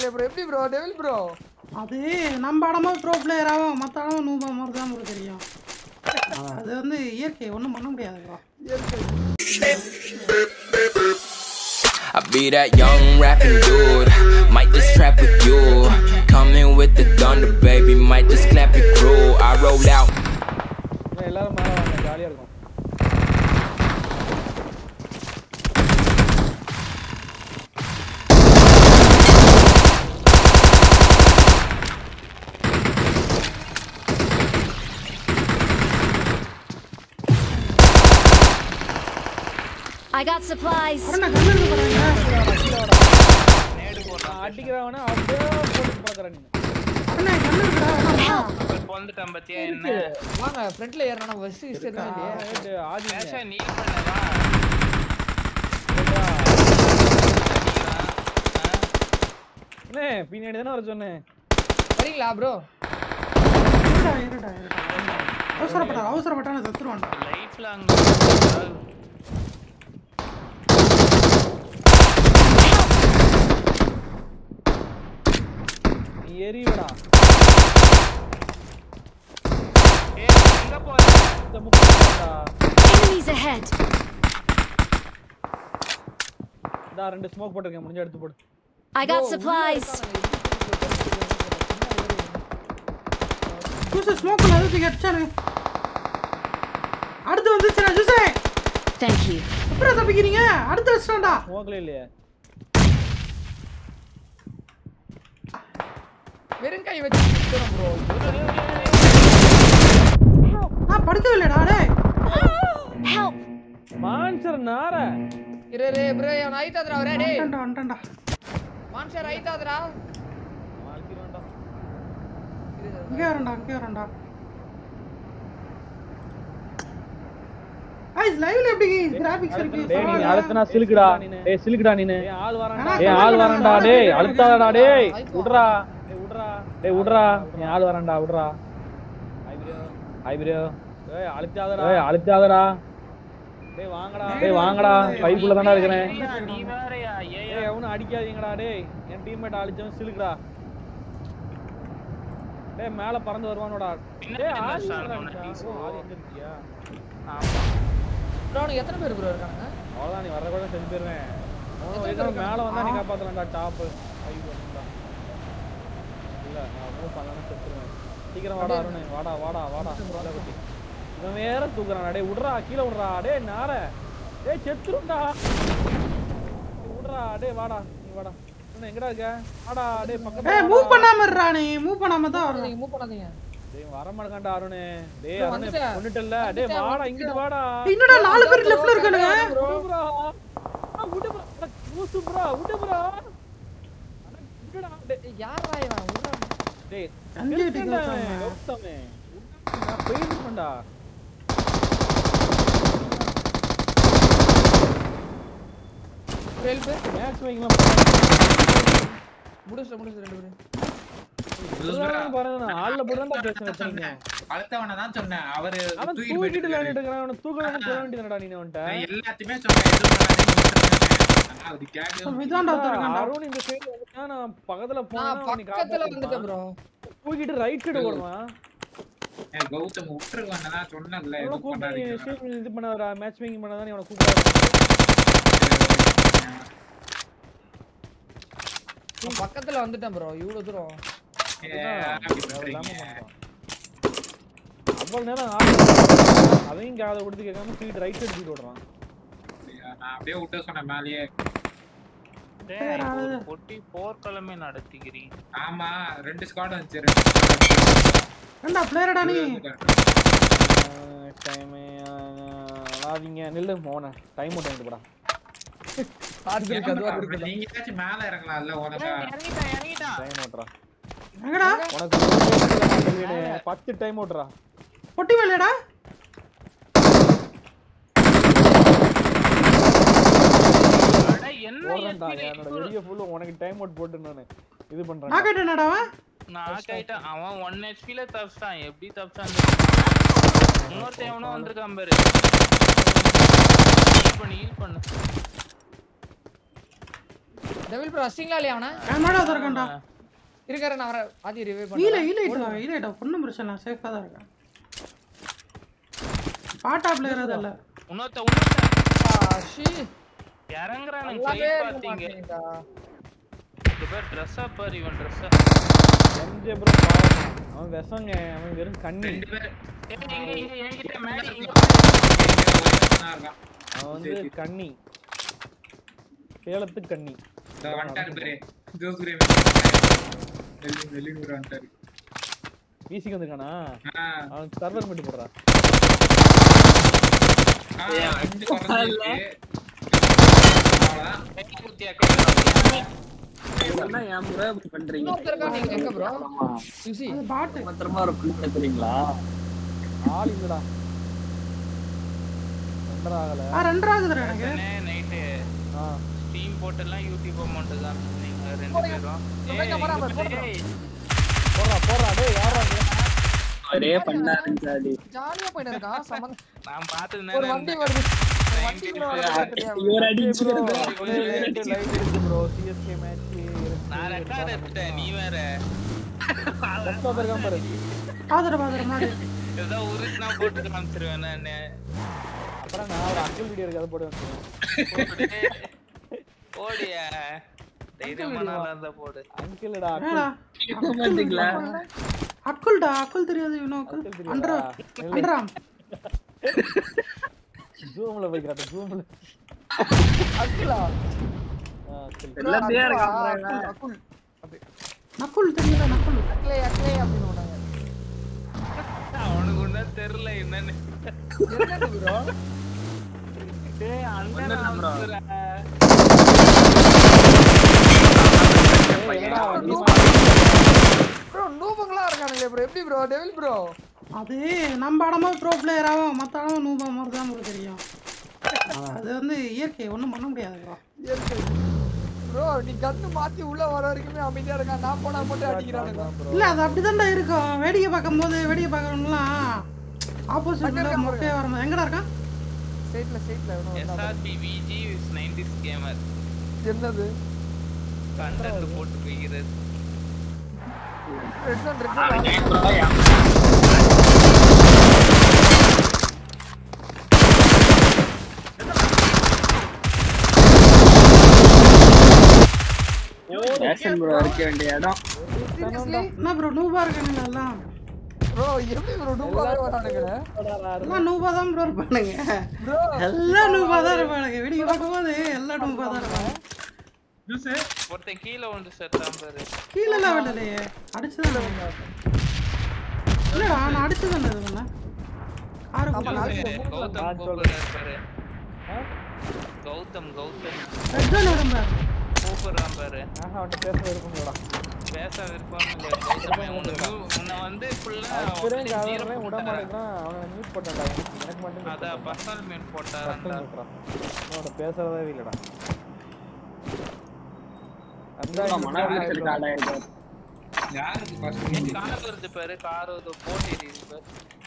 இருக்கானே ப்ரோ எப்படி bro devil bro அது நம்ம ஆடும்போது ப்ரோ பிளேயராகவும் மற்ற ஆடவும் நூபா மாதிரி தான் ப்ரோ தெரியும் அது வந்து இயற்கை ஒன்றும் பண்ண முடியாது bro I be that young rapping dude. Might just trap with you. Coming with the thunder, baby. Might just clap your crew. I roll out. ஏய், எல்லாரும் மேல வாங்க ஜாலியா இருக்கும் I got supplies. அண்ணா கண்ணு எடுக்க போகிறாங்க நான் அடிக்கிறவன அப்படியே போட்டு பார்க்கறேன் நீ அண்ணா கண்ணு எடுக்கடா பொந்துட்டான் பத்தியா என்ன வாங்க ஃப்ரண்ட்ல ஏறணும் நம்ம ஃபர்ஸ்ட் ஹிஸ்டரி தான் இல்லையே ரைட்டு, ஆதி பேச நீ பண்ணவா அண்ணே பின்னாடி தானே வர சொன்னேன் வரீங்களா ப்ரோ இருடா இருடா இருடா அவசரப்பட்டா அவசரப்பட்டான செத்துருவான்டா லைஃப்ல அங்க நீ எரியடா ஏய் எங்க போற இந்த முக்கியடா Enemies ahead. இதா ரெண்டு ஸ்மோக் போட்டிருக்கேன் முடிஞ்ச எடுத்து போடு I got supplies. ஜூஸ் ஸ்மோக்கில் எதுக்கு அடிச்சானு அடுத்து வந்துச்சுண்ணா ஜூஸே Thank you. அப்புறம் தப்பிக்கிறீங்க அடுத்து அடிச்சிட்டான்டா ஸ்மோக்ல இல்லையே வெறும் கை வச்சு சுத்தணும் ப்ரோ நான் படுக்கவே இல்லைடா டேய் Help. மான்சர் நார இரு இரு ப்ரோ அவன் ஐத்தாதரா வரே டேய் வந்துட்டான்டா வந்துட்டான்டா மான்சர் ஐத்தாதரா வாழ்க்கிறோம்டா இங்கே வரேன்டா இங்கே வரேன்டா ஐஸ் லைவ்ல எப்படி கிராபிக்ஸ் இருக்கு டேய் நீ பரவாயில்ல. அழுத்துனா சிலுக்குடா டேய் சிலுக்குடா நீனு ஏய், ஆள் வரான்டா ஆனா, டேய் ஆள் வரான்டா டேய் அழுத்தாதடா டேய் வாய்ப்பு விட்றா டேய் விட்றா டேய் விட்றா நீ ஆள் வரான்டா விட்றா ஹாய் ப்ரோ ஹாய் ப்ரோ ஏய் அழுத்தாதடா டேய் அழுத்தாதடா டேய் வாங்கடா டேய் வாங்கடா பைப்புல தானே இருக்கிறேன் நீ வேறயா ஏய் டேய் அவனும் அடிக்காதீங்கடா டேய் என் டீம்மேட் அழிச்சவன் சிலுக்குடா டேய் மேல பறந்து வருவானோடா பின்னாடி டேய் என்ன ஆதி start எங்கடா பண்ண இருக்கான்? டீசோ? ஓ, ஆதி எங்க இருக்கியா ஆமா ப்ரோ அவனுக்கு எத்தனை பேர் ப்ரோ இருக்காங்க அவ்வளவுதான் நீ வர்ற கூட செஞ்சு போயிருவேன் எத்தனை ஏதோ பேர் மேல வந்தா நீ ஆ. காப்பாத்தலாம்டா டாப் ஐயோ வந்தா இல்ல நான் மூவ் பண்ணலன்னா செத்துருவேன் சீக்கிரம் வாடா அருண் வாடா வாடா வாடா வாடா குட்டி இவன் வேற தூக்குறான் டேய் விட்றா கீழே விட்றா டேய் நார டேய் செத்துரும்டா டேய், விட்றா டேய் வாடா நீ வாடா அருண் எங்கடா இருக்க வாடா டேய் பக்கத்துல ஏய் மூவ் பண்ணாம இருடா நீ மூவ் பண்ணாம தான் வரணும் நீங்க மூவ் பண்ணாதீங்க டேய் வர மாட்டேன்டா அருண் டேய் bro, அருண் வந்துட்டேன். கொன்னுட்டல்ல டேய் வந்துட்டேன், வாடா இங்கிட்டு வாடா என்னடா நாலு பேர் லெஃப்ட்ல இருக்கானுங்க விடு bro. ஆ, விடு bro. அட, லூசு bro, விடு bro. அட, விடுடா. டேய், ஏய், யார்ரா இவன் விட்றா டேய், அஞ்சு கெடுத்தேன்டா அடிக்க அவன், வச்சாங்க. கௌதமே. நான் fail பண்ணேன்டா. ஹெல்ப் Match வைக்கலாம். முடிச்சு முடிச்சு ரெண்டு பேரும் இதுதான் பாருங்க, நான் ஆள்ல போட்டுதான்டா பேச வச்சீங்க. அடுத்தவனை தான் சொன்னேன் அவரு அவன் தூக்கிட்டு தூக்கிட்டு போயிட்டு விளையாடிட்டு இருக்கிறான். அவனை தூக்க வேணும்னு சொல்ல வேண்டியதுதானடா நீ அவன்ட்ட. நான் எல்லாத்தையுமே சொன்னேன் எதுவும் பண்ணாதீங்கன்னு விட்டுருந்தேன். ஆனா அவரு கேட்கவே இதான்டா ஒருத்தருக்கான்டா அருண் இந்த side வந்துட்டா, நான் பக்கத்துல போனா நான் அவனை பக்கத்துல காப்பாத்திருப்பான். வந்துட்டேன் ப்ரோ தூக்கிட்டு ரைட் சைடு ஓடுவான் ஏய், கௌதம் விட்டுருவான் தான் சொன்னேன்ல அவனை எதுவும் கூப்பிட்டு பண்ணாதீங்க shape இது பண்ணாதடா மேட்ச் மேக்கிங் பண்ணாதான் நீ அவனை கூப்பிடாத நான் பக்கத்துல வந்துட்டேன் ப்ரோ இவ்வளவு தூரம் அவ்வளவு நேரம் ஆள் அதையும் காதை கொடுத்து கேட்காம தூக்கிட்டு ரைட் சைடு தூக்கிட்டு ஓடுறான் நான் அப்படியே விட்டு சொன்னேன் மேலேயே டேய் இப்போ ஒரு பொட்டி போர்க்களமே நடத்திக்கிறீங்க ஆமா ரெண்டு ஸ்குவாட் வந்துச்சு ஏண்டா பிளேயரடா நீ டைம் அழாதீங்க நில்லு மோன டைம் அவுட் வாங்கிட்டு போடா ஆட்களுக்கு அதுவா ரெண்டு இருக்கு நீங்க ஏதாச்சும் மேல இறங்கலாம்ல உனக்கு இறங்கிட்டான் இறங்கிட்டான் டைம் அவுட்ரா எங்கடா உனக்கு ஒரு பேருக்கு நான் சொல்லிடுறேன். பத்து டைம் அவுட்ரா பொட்டி வேலையடா அட என்ன போடுறேன்டா எப்படி என்னோட வெளிய ஃபுல்லு உனக்கு டைம் அவுட் போட்டு நான் இது பண்றேன் நான் கேட்டேனடா அவன் நான் கேட்டேன் அவன் ஒன் ஹெச்பில தப்பிச்சான் எப்படி தப்பிச்சான் இன்னொருத்தன் எவனோ வந்திருக்கான் பாரு ஹீல் பண்ணு ஹீல் பண்ணு டெவில் ப்ரோ ரஷ்டிங்களா இல்லையா அவன என் மேலே ஒருத்தருக்கண்டா இருக்காரு நான் வர ஆதி ரிவே ஈல பண்ணேன் ஈலைட்டா ஈலைட்டா ஒன்றும் பிரச்சனை இல்லை சேஃபாக தான் இருக்கேன் பாட்டா பிளேயர் அதில்ல இன்னொருத்த இன்னொருத்த ஷீ இறங்குறானுங்க நல்லாவே fight இருக்க பாத்தீங்க மாட்டேங்குதா இது பேர் ட்ரெஸ்ஸா பாரு இவன் ட்ரெஸ்ஸா எம்ஜே ப்ரோ பாவம் அவன் விஷங்க அவன் வெறும் கண்ணி ரெண்டு பேர் இங்க இங்க என்கிட்ட மேல இங்க ஒருத்தனா இருக்கான் அவன் வந்து கண்ணி சேலத்து கண்ணி இந்த வந்துட்டாரு பேரு ஜோசுரே வெளி வெளியூர் வந்துட்டாரு வீசிக்கு வந்திருக்கானா ஆ, அவன் சர்வர் மட்டும் போடுறான் ஆ, அஞ்சு குறைஞ்சிருக்கு. அவ்வளவுதான். கை குத்தியா கை குத்தியா இன்னொருத்தர் இருக்கா நீங்க எங்க ப்ரோ யூசி அது பாட்டு ஆள் இல்லடா ரெண்டரை ஆகல ஆ ரெண்டரை ஆகுதுடா எனக்கு நைட்டு ஆ ஸ்டீம் போட்டெல்லாம் யூடியூப் அமௌண்ட் தான் நீங்க ரெண்டு பேரும் ஏய், சொன்னேன் பராபர், இங்க போடுறோம். ஏய், போடுறா போடுறா டேய் யாரா நீ ஜாலியா போயிட்டு இருக்கான் சம்மந்த நான் பார்த்தது ஒரு வண்டி வருது ஒரு வண்டி கூட வருது தெரியாம. லைவ் இருக்கு ப்ரோ சிஎஸ்கே மேட்ச் நான் ரெக்கார்ட் எடுத்துட்டேன் நீ வேற லெஃப்ட் வந்திருக்கான் பாரு பாத்துட்டு பாத்துட்டு முன்னாடி ஏதோ உருட்டுனா போட்டு காமிச்சிருவேன் நானு அப்புறம் நான் ஒரு அக்கிள் வீடியோ இருக்கு அதை போட்டு வச்சிருக்கேன் ஓடியா தைரியமான ஆளா இருந்தா போடு அங்கிள்டா என்னடா அக்குல்டா அக்குல் தெரியாது இவனு அக்குல் அக்குல் தெரியாதா? அண்டரா அண்டராம் ஜூம்ல போய் காட்டு ஜூம்ல அக்குலா அக்கிள் அக்குல், அக்குல் அப்படி நக்குல் தெரியல நக்குல் அக்லே அக்லே அப்படின்னு சொன்னாங்க அவனுக்கு ஒன்றும் தெரியல என்னன்னு என்னது ப்ரோ டேய் அண்ணன் அவசர. என்னடா வண்டி ப்ரோ நூபங்களா இருக்கானுங்களே ப்ரோ எப்படி ப்ரோ டெவில் ப்ரோ அது நம்ம ஆடும்போது ப்ரோ பிளேயர் ஆகும் மற்ற ஆடும் நூபா மாதிரி தான் ப்ரோ தெரியும் அது வந்து இயற்கை ஒன்றும் பண்ண முடியாது ப்ரோ ப்ரோ நீ கன்னு மாத்தி உள்ள வர வரைக்குமே அமைதியா இருக்கான் நான் போனா மட்டும் அடிக்கிறானுங்க இல்லை அது அப்படிதான்டா இருக்கும் வேடிக்கை பார்க்கும்போது வேடிக்கை பார்க்கறவங்களாம் ஆப்போசிட்ல மொக்கையா வரும்போது எங்கடா இருக்கான் ஸ்ட்ரைட்ல ஸ்ட்ரைட்ல SRP VG is 90s gamer. என்னது Content போட்டு போய்கிறது. ரெட் ஒன் ரெட் சீரியஸ்லி என்ன ப்ரோ நூபா இருக்கானுங்க எல்லாம் ப்ரோ எப்படி ப்ரோ நூபாவே வரானுங்க எல்லாம் நூபா தான் ப்ரோ இருப்பானுங்க ப்ரோ எல்லாம் நூபா தான் இருப்பானுங்க வேடிக்கை பார்க்கும்போது எல்லாம் நூபா தான் இருப்பாங்க ஜூஸ் ஒருத்தன் கீழே வந்து செத்தான் பாரு. கீழெல்லாம் விடலையே அடிச்சுதான் இல்லடா நான் அடிச்சுதான் இது பண்ணேன் காரு ஆமா, போட்டு நாளைக்கு ஏய், கௌதம் நான் கூப்பிடுறாரு பாரு. கௌதம் கௌதம் ரெட் ஜோன் விடும்ப கூப்பிடுறான் பாரு ஆஹா அவன்கிட்ட பேச இருக்குங்களா பேச விருப்பம் இல்லை கௌதமே உன்னை mu- உன்னை வந்து ஃபுல்லா அப்புறம் கவர்றேன் விட மாட்டேங்கிறான் அவனை மியூட் பண்ணடா எனக்கு எனக்கு மட்டும் அதான் பர்சனல் மீன் போட்டாரண்டா அவனோட பேசுறதே இல்லடா அந்த யாருக்கு first ஏய், meet? கார் வருது பாரு கார் ஒரு போட் ஏறிது பாரு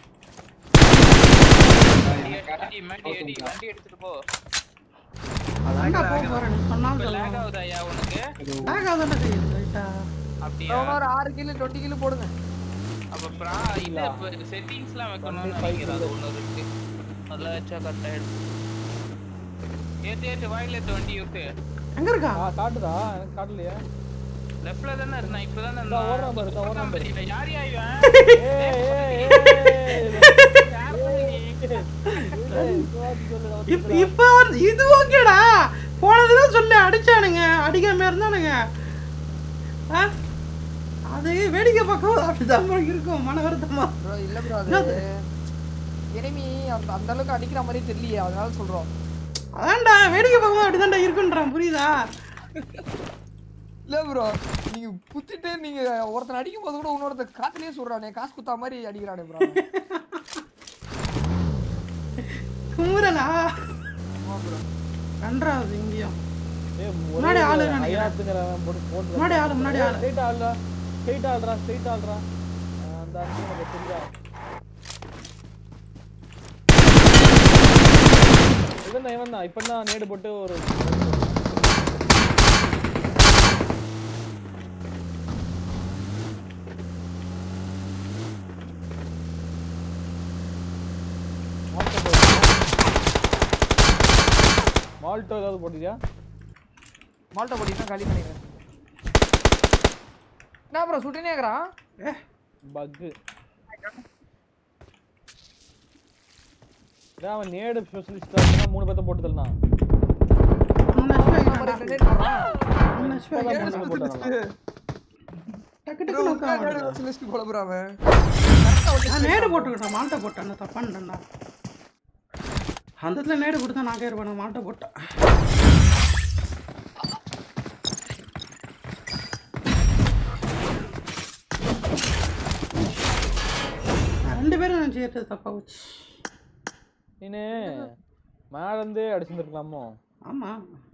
வண்டி மேடி ஏடி வண்டி எடுத்துட்டு போ எங்க போக போறேன் நீ சொன்னாலும் இப்ப லேக் சொல்லுவாங்க ஆகுதா ஐயா உனக்கு லேக் ஆகுதுன்னு தெரியுது ரைட்டா அப்படியா ஒரு ஆறு கிலோ டுவெண்ட்டி கிலோ போடுங்க அப்ப ப்ரா இல்ல இப்ப செட்டிங்ஸ்லாம் வைக்கணும்னு நினைக்கிறேன் அது ஒண்ணு இருக்கு அதெல்லாம் வச்சா கரெக்ட் ஆயிடும் ஏத்து ஏத்து வாயில ஏத்து வண்டி விட்டு எங்க இருக்கா ஆ காட்டுதா எனக்கு காட்டலையா லெஃப்ட்ல தானே இருந்தான் இப்பதான் இதோ ஓடுறான் பாரு, இதோ ஓடுறான் பாரு. தெரியல யார் யா இவன் ஏய் ஏய் ஏய் யாருடா நீ? இப்ப இப்ப வந்து- இது ஓகேடா போனதுதான் சொல்லி அடிச்சானுங்க அடிக்காம இருந்தானுங்க ஆ? அது வேடிக்கை பார்க்கவும் அப்படிதான் bro இருக்கும் மன வருத்தமா ப்ரோ இல்ல ப்ரோ அது எனிமி அந்த அந்த அளவுக்கு அடிக்கிற மாதிரி தெரியலையே அதனால சொல்றோம் அதான்டா வேடிக்கை பார்க்கும்போது அப்படிதான்டா இருக்குன்றான் புரியுதா இல்ல ப்ரோ நீங்க குத்திட்டு நீங்க ஒருத்தன் அடிக்கும் போது கூட இன்னொருத்த காத்துலயே சொல்றானே காசு குத்தா மாதிரி அடிக்கிறானே ப்ரோ குமுறலா நன்றாவது இங்கேயும் ஏய், முன்னாடி ஒரே ஆளு ஒரு நினைக்கிறேன். ஐயாத்துங்கிறவன் போட்டு போட்டு முன்னாடி ஆளு, முன்னாடி ஆளு. ஸ்ட்ரைட் ஆள்றா ஸ்ட்ரைட் ஆள்றா ஸ்ட்ரைட் ஆள்றா அந்த அஞ்சு எனக்கு தெரியா இவன் தான் இவன் தான் இப்போ தான் நேடு போட்டு ஒரு மால்ட்டோ ஏதாவது போட்டியா மால்ட்டா பொடி தான் காலி பண்ணிக்கிறேன் என்ன அப்புறம் சுட்டினே இருக்கிறான் ஏ பக்கு அவன் நேடு ஸ்பெஷலிஸ்டா மூணு பேர்த்த போட்டு தள்ளினான் மூணு HP நம்பர் ஆகிட்டான்டா. grenade போடுறான். மூணு HP இப்பதான் ஆகிட்டான்டா. மூணு பேர் போட்டான் டக்கு bro, டக்குன்னு உட்கார்ந்து உட்காரு. நடுவுல list குழப்புறான் அவன். நான் நேடு போட்டுக்கிட்டேன் மாட்டை போட்டேன் நான் தப்பான்டா அந்த இடத்துல நேடு கொடுத்தா நான் கேர் பண்ண மாட்டை போட்டேன் நான் ரெண்டு பேரும் நான் செய்யறது தப்பா போச்சு நீனு மேல இருந்தே அடிச்சிருந்துருக்கலாமோ ஆமா